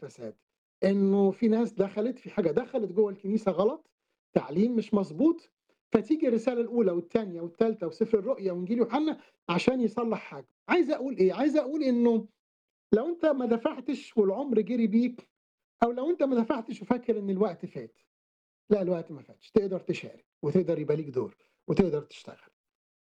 فساد انه في ناس دخلت في حاجه دخلت جوه الكنيسه غلط تعليم مش مظبوط فتيجي الرساله الاولى والثانيه والثالثه وسفر الرؤيا وانجيل يوحنا عشان يصلح حاجه عايز اقول ايه عايز اقول انه لو انت ما دفعتش والعمر جري بيك او لو انت ما دفعتش وفاكر ان الوقت فات لا الوقت ما فاتش تقدر تشارك وتقدر يبقى ليك دور وتقدر تشتغل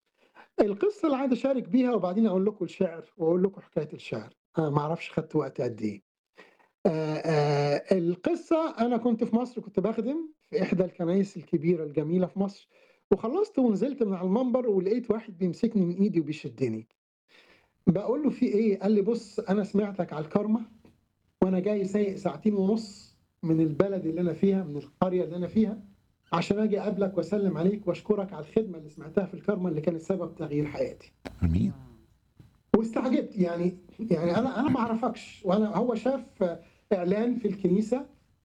القصه اللي عايز اشارك بيها وبعدين اقول لكم الشعر واقول لكم حكايه الشعر انا ما اعرفش خدت وقت قد ايه آه، آه، القصه انا كنت في مصر كنت بخدم في احدى الكنائس الكبيره الجميله في مصر وخلصت ونزلت من على المنبر ولقيت واحد بيمسكني من ايدي وبيشدني بقول له في ايه قال لي بص انا سمعتك على الكرمه وانا جاي سايق ساعتين ونص من البلد اللي انا فيها من القريه اللي انا فيها عشان اجي اقابلك واسلم عليك واشكرك على الخدمه اللي سمعتها في الكرمه اللي كانت سبب تغيير حياتي امين واستعجبت يعني يعني انا انا ما اعرفكش وانا هو شاف آه، اعلان في الكنيسه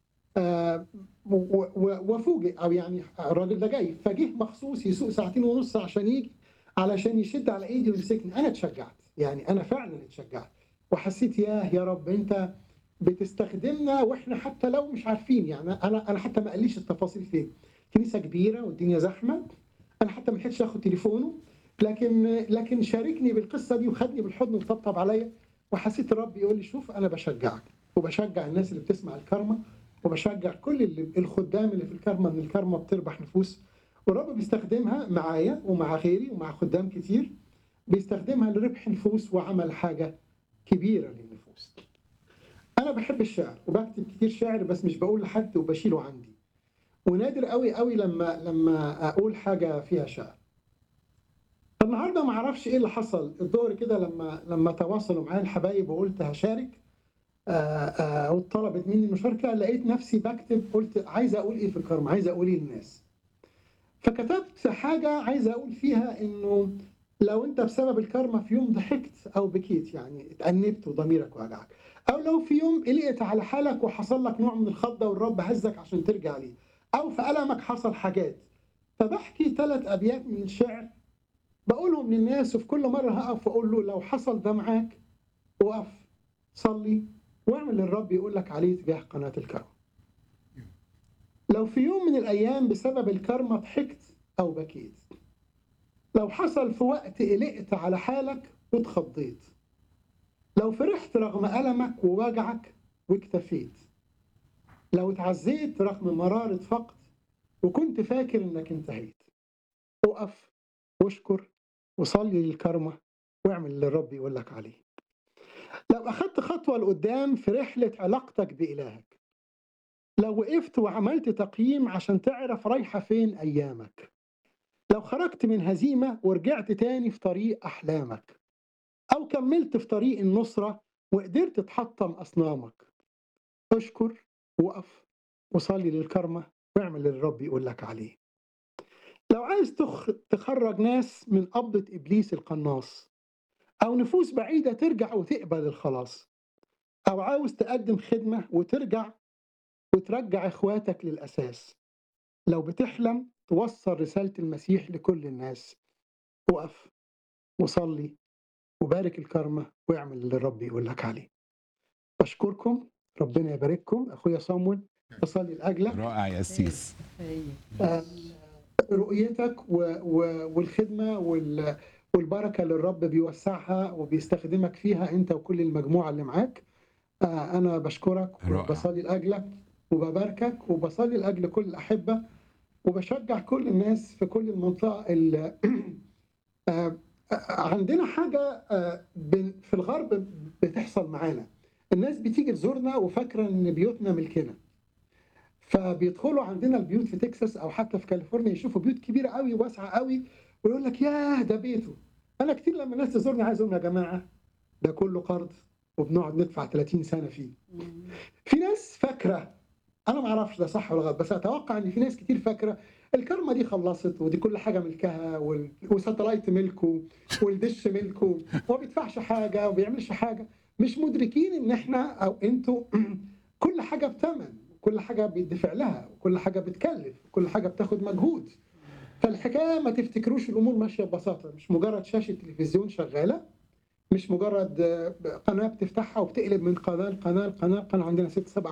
آه، و- و- وفوجئ او يعني الراجل ده جاي فجه مخصوص يسوق ساعتين ونص عشان يجي علشان يشد على ايدي ويمسكني انا اتشجعت يعني انا فعلا اتشجعت وحسيت ياه يا رب انت بتستخدمنا واحنا حتى لو مش عارفين يعني انا انا حتى ما قاليش التفاصيل فين كنيسه كبيره والدنيا زحمه انا حتى ما لحقتش اخد تليفونه لكن لكن شاركني بالقصه دي وخدني بالحضن وطبطب عليا وحسيت الرب يقول لي شوف انا بشجعك وبشجع الناس اللي بتسمع الكرمه وبشجع كل اللي الخدام اللي في الكرمه ان الكرمه بتربح نفوس والرب بيستخدمها معايا ومع غيري ومع خدام كتير بيستخدمها لربح نفوس وعمل حاجه كبيره للنفوس. انا بحب الشعر وبكتب كتير شعر بس مش بقول لحد وبشيله عندي. ونادر قوي قوي لما لما اقول حاجه فيها شعر. النهارده ما اعرفش ايه اللي حصل الظهر كده لما لما تواصلوا معايا الحبايب وقلت هشارك آه، آه، وطلبت مني المشاركه لقيت نفسي بكتب قلت عايز اقول ايه في الكرم عايز اقول ايه للناس فكتبت حاجه عايز اقول فيها انه لو انت بسبب الكرمه في يوم ضحكت او بكيت يعني اتأنبت وضميرك وجعك او لو في يوم قلقت على حالك وحصل لك نوع من الخضه والرب هزك عشان ترجع ليه او في ألمك حصل حاجات فبحكي ثلاث ابيات من الشعر بقولهم للناس وفي كل مره هقف واقول له لو حصل ده معاك وقف صلي واعمل اللي الرب يقول لك عليه تجاه قناه الكرم. لو في يوم من الايام بسبب الكرمه ضحكت او بكيت. لو حصل في وقت قلقت على حالك واتخضيت. لو فرحت رغم المك ووجعك واكتفيت. لو اتعزيت رغم مرارة فقد وكنت فاكر انك انتهيت. اقف واشكر وصلي للكرمة واعمل اللي الرب يقول لك عليه لو أخدت خطوة لقدام في رحلة علاقتك بإلهك لو وقفت وعملت تقييم عشان تعرف رايحة فين أيامك لو خرجت من هزيمة ورجعت تاني في طريق أحلامك أو كملت في طريق النصرة وقدرت تحطم أصنامك اشكر وقف وصلي للكرمة واعمل اللي الرب يقول لك عليه لو عايز تخ... تخرج ناس من قبضة إبليس القناص أو نفوس بعيدة ترجع وتقبل الخلاص أو عاوز تقدم خدمة وترجع وترجع إخواتك للأساس لو بتحلم توصل رسالة المسيح لكل الناس وقف وصلي وبارك الكرمة واعمل اللي الرب يقول لك عليه بشكركم ربنا يبارككم أخويا صامول بصلي لأجلك رائع يا أسيس آه، رؤيتك و- و- والخدمة وال- والبركة اللي الرب بيوسعها وبيستخدمك فيها أنت وكل المجموعة اللي معاك آه، أنا بشكرك رائع. وبصلي لأجلك وبباركك وبصلي لأجل كل الأحبة وبشجع كل الناس في كل المنطقة اللي آه، عندنا حاجة آه، بن- في الغرب بتحصل معانا الناس بتيجي تزورنا وفاكرة إن بيوتنا ملكنا فبيدخلوا عندنا البيوت في تكساس او حتى في كاليفورنيا يشوفوا بيوت كبيره قوي واسعه قوي ويقول لك ياه ده بيته انا كتير لما الناس تزورني عايز اقول لهم يا جماعه ده كله قرض وبنقعد ندفع 30 سنه فيه في ناس فاكره انا ما اعرفش ده صح ولا غلط بس اتوقع ان في ناس كتير فاكره الكرمه دي خلصت ودي كل حاجه ملكها وال- وساتلايت ملكه والدش ملكه وما بيدفعش حاجه وما بيعملش حاجه مش مدركين ان احنا او انتوا كل حاجه بثمن كل حاجه بيدفع لها وكل حاجه بتكلف كل حاجه بتاخد مجهود فالحكايه ما تفتكروش الامور ماشيه ببساطه مش مجرد شاشه تلفزيون شغاله مش مجرد آه، قناه بتفتحها وبتقلب من قناه لقناه لقناه قناه عندنا ست سبع